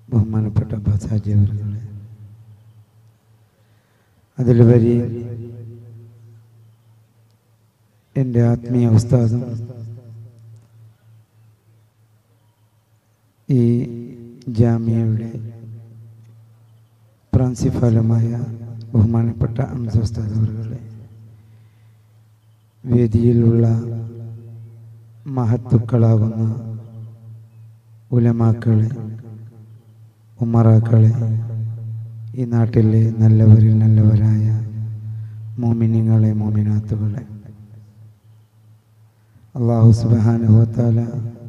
ബഹുമാനപ്പെട്ട ബസാജി അവരുകളെ അതിലുപരി എൻ്റെ ആത്മീയ ഉസ്താദും ഈ ജാമ്യയുടെ പ്രിൻസിപ്പാലുമായ ബഹുമാനപ്പെട്ട അംസ ഉസ്താദ് അവരുകളെ വേദിയിലുള്ള മഹത്തുക്കളാകുന്ന ഉലമാക്കളെ ഉമറാക്കളെ ഈ നാട്ടിലെ നല്ലവരിൽ നല്ലവരായ മോമിനിങ്ങളെ മോമിനാത്തുകളെ അള്ളാഹു സുബാനുഭവത്താല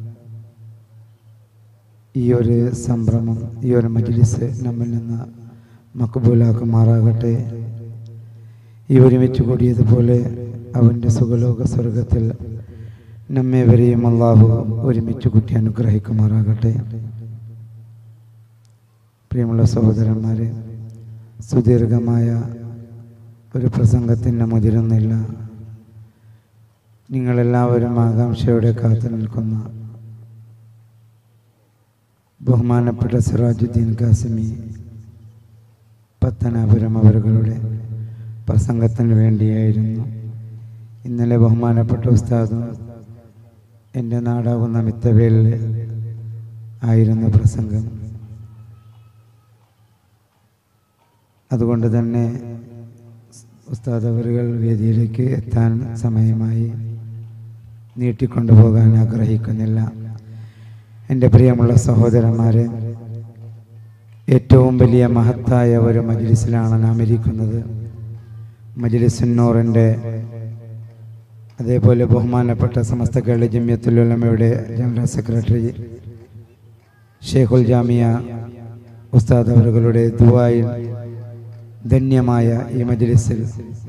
ഈ ഒരു സംഭ്രമം ഈ ഒരു മജ്ലിസ് നമ്മിൽ നിന്ന് മക്ബൂലാക്കുമാറാകട്ടെ ഈ ഒരുമിച്ച് കൂടിയതുപോലെ അവൻ്റെ സുഖലോക സ്വർഗത്തിൽ നമ്മേവരെയും അള്ളാഹു ഒരുമിച്ച് കൂട്ടി അനുഗ്രഹിക്കുമാറാകട്ടെ പ്രിയമുള്ള സഹോദരന്മാരെ സുദീർഘമായ ഒരു പ്രസംഗത്തിന് മുതിരുന്നില്ല നിങ്ങളെല്ലാവരും ആകാംക്ഷയോടെ കാത്തു നിൽക്കുന്ന ബഹുമാനപ്പെട്ട സിറാജുദ്ദീൻ കാസിമി പത്തനാപുരം അവരുടെ പ്രസംഗത്തിന് വേണ്ടിയായിരുന്നു ഇന്നലെ ബഹുമാനപ്പെട്ട ഉസ്താദും എൻ്റെ നാടാകുന്ന മിത്തവേലിൽ ആയിരുന്നു പ്രസംഗം അതുകൊണ്ട് തന്നെ ഉസ്താദ് അവറുകൾ വേദിയിലേക്ക് എത്താൻ സമയമായി നീട്ടിക്കൊണ്ടുപോകാൻ ആഗ്രഹിക്കുന്നില്ല എൻ്റെ പ്രിയമുള്ള സഹോദരന്മാരെ ഏറ്റവും വലിയ മഹത്തായ ഒരു മജ്ലിസിലാണ് നാം ഇരിക്കുന്നത് മജ്ലിസുന്നൂറിൻ്റെ അതേപോലെ ബഹുമാനപ്പെട്ട സമസ്ത കേരള ജമിയത്തുലമയുടെ ജനറൽ സെക്രട്ടറി ഷെയ്ഖുൽ ജാമിയ ഉസ്താദ് അവറുകളുടെ ദുബായിൽ ധന്യമായ ഈ മജ്ലിസിൽ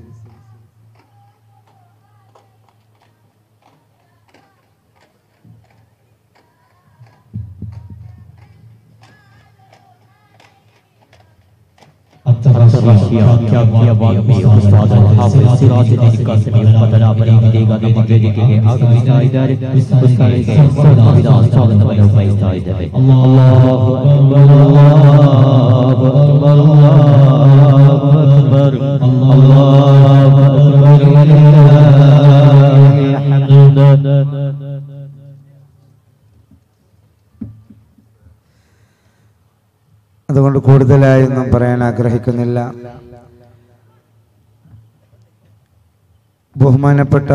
അതുകൊണ്ട് കൂടുതലായൊന്നും പറയാൻ ആഗ്രഹിക്കുന്നില്ല ബഹുമാനപ്പെട്ട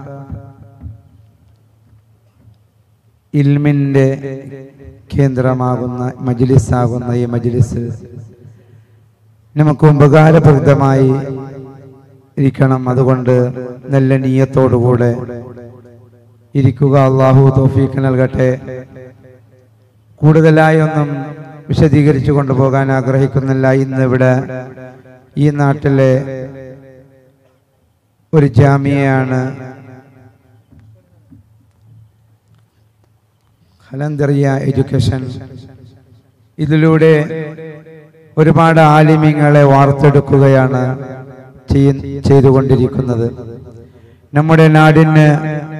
ഇൽമിൻ്റെ കേന്ദ്രമാകുന്ന മജ്ലിസാകുന്ന ഈ മജ്ലിസ് നമുക്ക് ഉപകാരപ്രദമായി ഇരിക്കണം അതുകൊണ്ട് നല്ല നീയത്തോടുകൂടെ ഇരിക്കുക അള്ളാഹു തോഫീക്ക് നൽകട്ടെ കൂടുതലായി ഒന്നും വിശദീകരിച്ചു കൊണ്ടുപോകാൻ ആഗ്രഹിക്കുന്നില്ല ഇന്ന് ഇവിടെ ഈ നാട്ടിലെ ഒരു ജാമ്യയാണ് ഹലന്തറിയ എഡ്യൂക്കേഷൻ ഇതിലൂടെ ഒരുപാട് ആലിമ്യങ്ങളെ വാർത്തെടുക്കുകയാണ് ചെയ്യ- ചെയ്തുകൊണ്ടിരിക്കുന്നത് നമ്മുടെ നാടിന്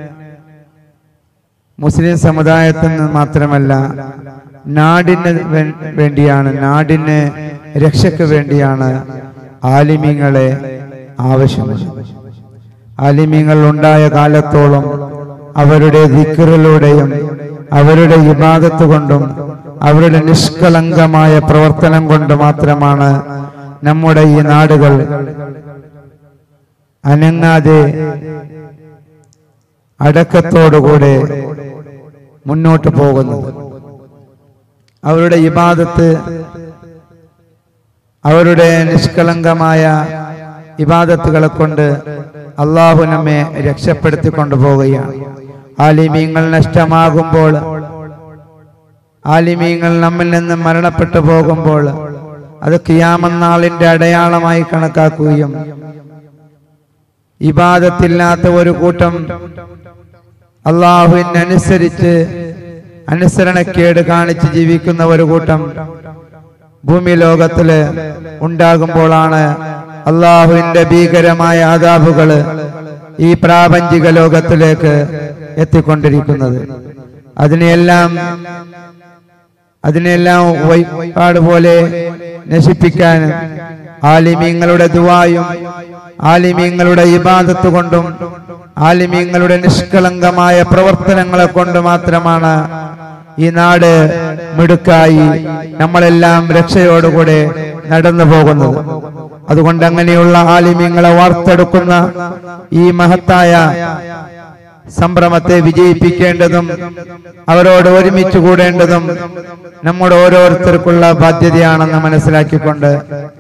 മുസ്ലിം സമുദായത്തിന് മാത്രമല്ല നാടിന് വേ- വേണ്ടിയാണ് നാടിന് രക്ഷയ്ക്ക് വേണ്ടിയാണ് ആലിമ്യങ്ങളെ ആവശ്യമുള്ളത് ആലിമ്യങ്ങൾ ഉണ്ടായ കാലത്തോളം അവരുടെ ദിക്കറിലൂടെയും അവരുടെ ഇബാദത്ത് കൊണ്ടും അവരുടെ നിഷ്കളങ്കമായ പ്രവർത്തനം കൊണ്ട് മാത്രമാണ് നമ്മുടെ ഈ നാടുകൾ അനങ്ങാതെ അടക്കത്തോടുകൂടെ മുന്നോട്ട് പോകുന്നത് അവരുടെ ഇബാദത്ത് അവരുടെ നിഷ്കളങ്കമായ ഇബാദത്തുകളെ കൊണ്ട് അള്ളാഹു നമ്മെ രക്ഷപ്പെടുത്തി കൊണ്ടുപോവുകയാണ് ആലിമീങ്ങൾ നഷ്ടമാകുമ്പോൾ ആലിമീങ്ങൾ നമ്മിൽ നിന്ന് മരണപ്പെട്ടു പോകുമ്പോൾ അത് കിയാമന്നാളിന്റെ അടയാളമായി കണക്കാക്കുകയും ഇബാദത്തില്ലാത്ത ഒരു കൂട്ടം അള്ളാഹുവിനനുസരിച്ച് അനുസരണക്കേട് കാണിച്ച് ജീവിക്കുന്ന ഒരു കൂട്ടം ഭൂമി ലോകത്തില് ഉണ്ടാകുമ്പോഴാണ് അള്ളാഹുവിന്റെ ഭീകരമായ ആദാബുകള് ഈ പ്രാപഞ്ചിക ലോകത്തിലേക്ക് എത്തിക്കൊണ്ടിരിക്കുന്നത് അതിനെയെല്ലാം അതിനെല്ലാം വൈപ്പാട് പോലെ നശിപ്പിക്കാൻ ആലിമീങ്ങളുടെ ദുവായും ആലിമീങ്ങളുടെ ഇബാദത്ത് കൊണ്ടും ആലിമീങ്ങളുടെ നിഷ്കളങ്കമായ പ്രവർത്തനങ്ങളെ കൊണ്ട് മാത്രമാണ് ഈ നാട് മിടുക്കായി നമ്മളെല്ലാം രക്ഷയോടുകൂടെ നടന്നു പോകുന്നത് അതുകൊണ്ട് അങ്ങനെയുള്ള ആലിമ്യങ്ങളെ വാർത്തെടുക്കുന്ന ഈ മഹത്തായ സംഭ്രമത്തെ വിജയിപ്പിക്കേണ്ടതും അവരോട് ഒരുമിച്ച് കൂടേണ്ടതും നമ്മുടെ ഓരോരുത്തർക്കുള്ള ബാധ്യതയാണെന്ന് മനസ്സിലാക്കിക്കൊണ്ട്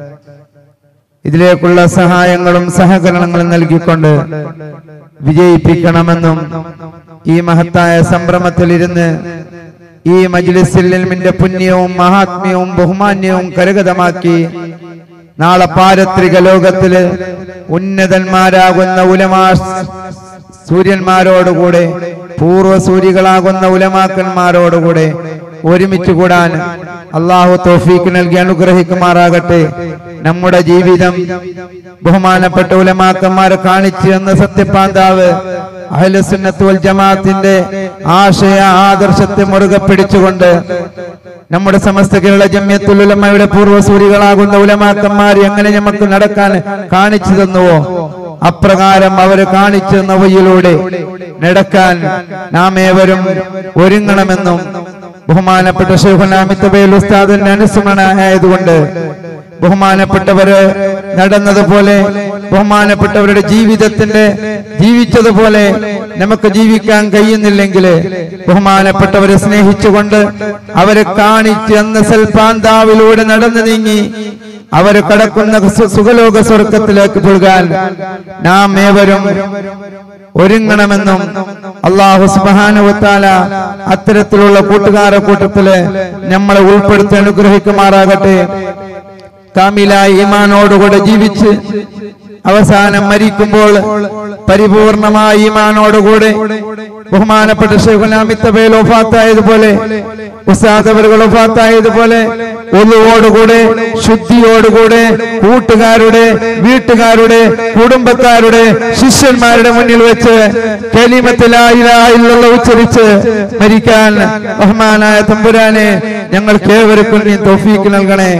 ഇതിലേക്കുള്ള സഹായങ്ങളും സഹകരണങ്ങളും നൽകിക്കൊണ്ട് വിജയിപ്പിക്കണമെന്നും ഈ മഹത്തായ സംഭ്രമത്തിലിരുന്ന് ഈ മജ്ലിസിൽ ഇൽമിന്റെ പുണ്യവും മഹാത്മ്യവും ബഹുമാന്യവും കരഗതമാക്കി നാളെ പാരത്രിക ലോകത്തില് ഉന്നതന്മാരാകുന്ന ഉലമാ സൂര്യന്മാരോടുകൂടെ പൂർവ്വ സൂര്യകളാകുന്ന ഉലമാക്കന്മാരോടുകൂടെ ഒരുമിച്ച് കൂടാൻ അള്ളാഹു തോഫീക്ക് നൽകി അനുഗ്രഹിക്കുമാറാകട്ടെ നമ്മുടെ ജീവിതം ബഹുമാനപ്പെട്ട ഉലമാക്കന്മാരെ കാണിച്ചു എന്ന സത്യപാന്താവ് അഹ്ലുസുന്നത്ത് വൽ ജമാഅത്തിന്റെ ആശയ ആദർശത്തെ മുറുകെ പിടിച്ചുകൊണ്ട് നമ്മുടെ സമസ്ത കേരള ജമ്യത്തുൽ ഉലമയുടെ പൂർവ്വസൂരികളാകുന്ന ഉലമാക്കന്മാർ എങ്ങനെ നമുക്ക് നടക്കാൻ കാണിച്ചു തന്നുവോ അപ്രകാരം അവർ കാണിച്ചു തന്ന വഴിയിലൂടെ നടക്കാൻ നാം ഏവരും ഒരുങ്ങണമെന്നും ബഹുമാനപ്പെട്ട ഷെയ്ഖുനാമിത്തബേൽ ഉസ്താദിന്റെ അനുസ്മരണമായതുകൊണ്ട് ബഹുമാനപ്പെട്ടവര് നടന്നതുപോലെ ബഹുമാനപ്പെട്ടവരുടെ ജീവിതത്തിന്റെ ജീവിച്ചതുപോലെ നമുക്ക് ജീവിക്കാൻ കഴിയുന്നില്ലെങ്കിൽ ബഹുമാനപ്പെട്ടവരെ സ്നേഹിച്ചുകൊണ്ട് അവരെ കാണിച്ച് എന്ന സൽപാന്താവിലൂടെ നടന്നു നീങ്ങി അവര് കടക്കുന്ന സു- സുഖലോക സ്വർഗത്തിലേക്ക് പുൽകാൻ നാം ഏവരും ഒരുങ്ങണമെന്നും അള്ളാഹു സുബാനുവത്താല അത്തരത്തിലുള്ള കൂട്ടുകാരെ കൂട്ടത്തില് നമ്മളെ ഉൾപ്പെടുത്തി അനുഗ്രഹിക്കുമാറാകട്ടെ കാമിലായ ഈമാനോടുകൂടെ ജീവിച്ച് അവസാനം മരിക്കുമ്പോൾ പരിപൂർണമായ ഈമാനോടുകൂടെ ബഹുമാനപ്പെട്ട ഷെയ്ഖുലാമിത്തബേൽ ഒഫാത്തായതുപോലെ ഉസാദവറുകൾ ഒഫാത്തായതുപോലെ ഒന്നുവോടുകൂടെ ശുദ്ധിയോടുകൂടെ കൂട്ടുകാരുടെ വീട്ടുകാരുടെ കുടുംബക്കാരുടെ ശിഷ്യന്മാരുടെ മുന്നിൽ വെച്ച് കലിമത്തിലായില്ല ഉച്ചരിച്ച് മരിക്കാൻ ബഹുമാനായ തമ്പുരാനെ ഞങ്ങൾക്ക് ഏവർക്കും നീ തൗഫീക്ക് നൽകണേ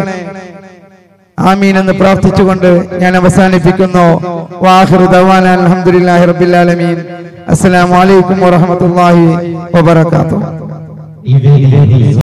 ആമീൻ എന്ന് പ്രാർത്ഥിച്ചുകൊണ്ട് ഞാൻ അവസാനിപ്പിക്കുന്നു വാഹിറു ദവാന അൽഹംദുലില്ലാഹി റബ്ബിൽ ആലമീൻ അസ്സലാമു അലൈക്കും വറഹ്മത്തുള്ളാഹി വബറകാതുഹു ഈ വേദിയിൽ